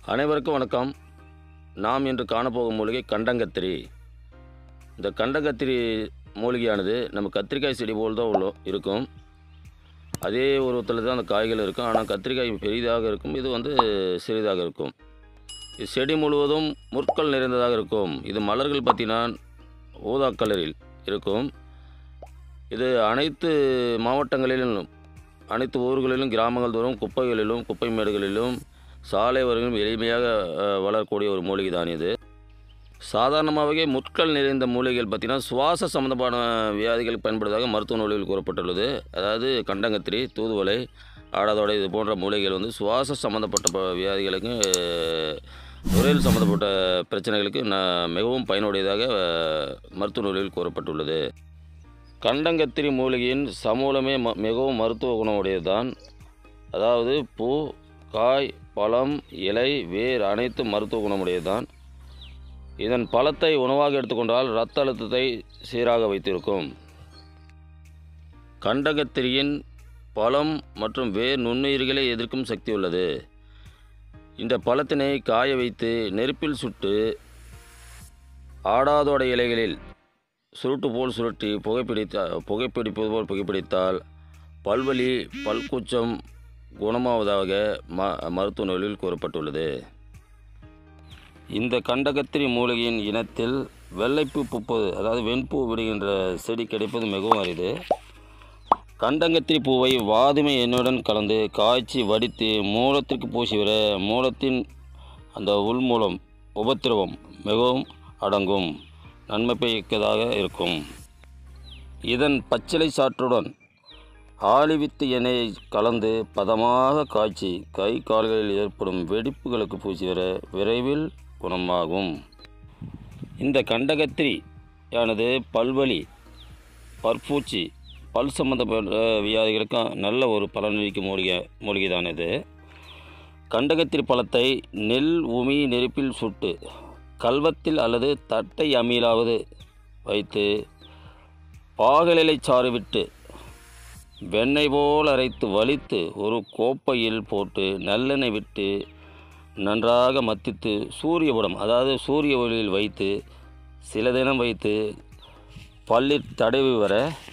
அனைவருக்கும் வணக்கம் நாம் இன்று காணப்போகும் மூலிகை கண்டங்கத்திரி இந்த கண்டங்கத்திரி மூலிகையானது நம்ம கத்திரிக்காய் செடி போல் தான் உள்ள இருக்கும் அதே உருவத்தில் தான் அந்த காய்கள் இருக்கும் ஆனால் கத்திரிக்காய் பெரிதாக இருக்கும் இது வந்து சிறிதாக இருக்கும் இது செடி முழுவதும் முற்கள் நிறைந்ததாக இருக்கும் இது மலர்கள் பார்த்தீங்கன்னா ஊதா கலரில் இருக்கும் இது அனைத்து மாவட்டங்களிலும் அனைத்து ஊர்களிலும் கிராமங்கள் தோறும் குப்பைகளிலும் குப்பை மேடுகளிலும் சாலை ஓரங்களிலும் எளிமையாக அஹ், வளரக்கூடிய ஒரு மூலிகை தான் இது சாதாரணமாகவே முட்கள் நிறைந்த மூலிகைகள் பார்த்திங்கன்னா சுவாச சம்பந்தமான வியாதிகளுக்கு பயன்படுவதாக மருத்துவ நூல்களில் கூறப்பட்டுள்ளது அதாவது கண்டங்கத்திரி தூதுவளை ஆடாதோடை இது போன்ற மூலிகைகள் வந்து சுவாச சம்பந்தப்பட்ட ப- வியாதிகளுக்கு அஹ், நுரையீரல் சம்பந்தப்பட்ட பிரச்சனைகளுக்கு ந மிகவும் பயனுடையதாக அஹ், மருத்துவ நூல்களில் கூறப்பட்டுள்ளது கண்டங்கத்திரி மூலிகையின் சமூலமே ம மிகவும் மருத்துவ குணமுடையதுதான் அதாவது பூ காய் பழம் இலை வேர் அனைத்தும் மருத்துவ குணமுடையதுதான் இதன் பழத்தை உணவாக எடுத்துக்கொண்டால் இரத்த அழுத்தத்தை சீராக வைத்திருக்கும் கண்டகத்திரியின் பழம் மற்றும் வேர் நுண்ணுயிர்களை எதிர்க்கும் சக்தி உள்ளது இந்த பழத்தினை காய வைத்து நெருப்பில் சுட்டு ஆடாதோட இலைகளில் சுருட்டு போல் சுருட்டி புகைப்பிடித்த புகைப்பிடிப்பது போல் புகைப்பிடித்தால் பல்வலி பல்கூச்சம் குணமாவதாக ம மருத்துவ நூலில் கூறப்பட்டுள்ளது இந்த கண்டகத்திரி மூலிகையின் இனத்தில் வெள்ளைப்பூ பூப்பது அதாவது வெண்பூ விடுகின்ற செடி கிடைப்பது மிகவும் அரிது கண்டங்கத்திரி பூவை வாதுமை எண்ணெயுடன் கலந்து காய்ச்சி வடித்து மூலத்திற்கு பூசி வர மூலத்தின் அந்த உள்மூலம் உபத்திரவம் மிகவும் அடங்கும் நன்மை பயக்கதாக இருக்கும் இதன் பச்சிலை சாற்றுடன் ஆலிவித்து எண்ணெயை கலந்து பதமாக காய்ச்சி கை கால்களில் ஏற்படும் வெடிப்புகளுக்கு பூசி வர விரைவில் குணமாகும் இந்த கண்டகத்திரி ஆனது பல்வலி பற்பூச்சி பல் சம்பந்தப்பட்ட வியாதிகளுக்கு நல்ல ஒரு பலனளிக்கும் மூலிகை மூலிகை தான் இது கண்டகத்திரி பழத்தை நெல் உமி நெருப்பில் சுட்டு கல்வத்தில் அல்லது தட்டை அமீலாவது வைத்து பாகலிலை சாறு விட்டு வெண்ணெய் போல் அரைத்து வலித்து ஒரு கோப்பையில் போட்டு நல்லெண்ணெய் விட்டு நன்றாக மத்தித்து சூரிய புடம் அதாவது சூரிய ஒளியில் வைத்து சில தினம் வைத்து பல்லில் தடவி வர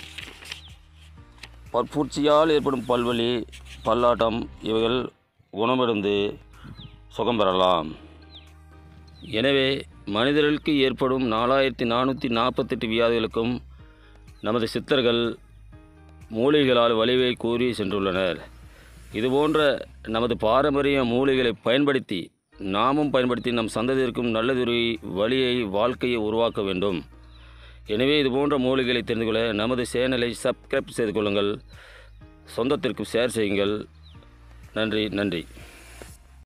பற்பூச்சியால் ஏற்படும் பல்வலி பல்லாட்டம் இவைகள் குணமடைந்து சுகம் பெறலாம் எனவே மனிதர்களுக்கு ஏற்படும் நாலாயிரத்தி நானூற்றி நாற்பத்தெட்டு வியாதிகளுக்கும் நமது சித்தர்கள் மூலிகைகளால் வலிவை கூறி சென்றுள்ளனர் இதுபோன்ற நமது பாரம்பரிய மூலிகளை பயன்படுத்தி நாமும் பயன்படுத்தி நம் சந்ததியிற்கும் நல்லதொரு வழியை வாழ்க்கையை உருவாக்க வேண்டும் எனவே இதுபோன்ற மூலிகைகளை தெரிந்து கொள்ள நமது சேனலை சப்ஸ்கிரைப் செய்து கொள்ளுங்கள் சொந்தத்திற்கு ஷேர் செய்யுங்கள் நன்றி நன்றி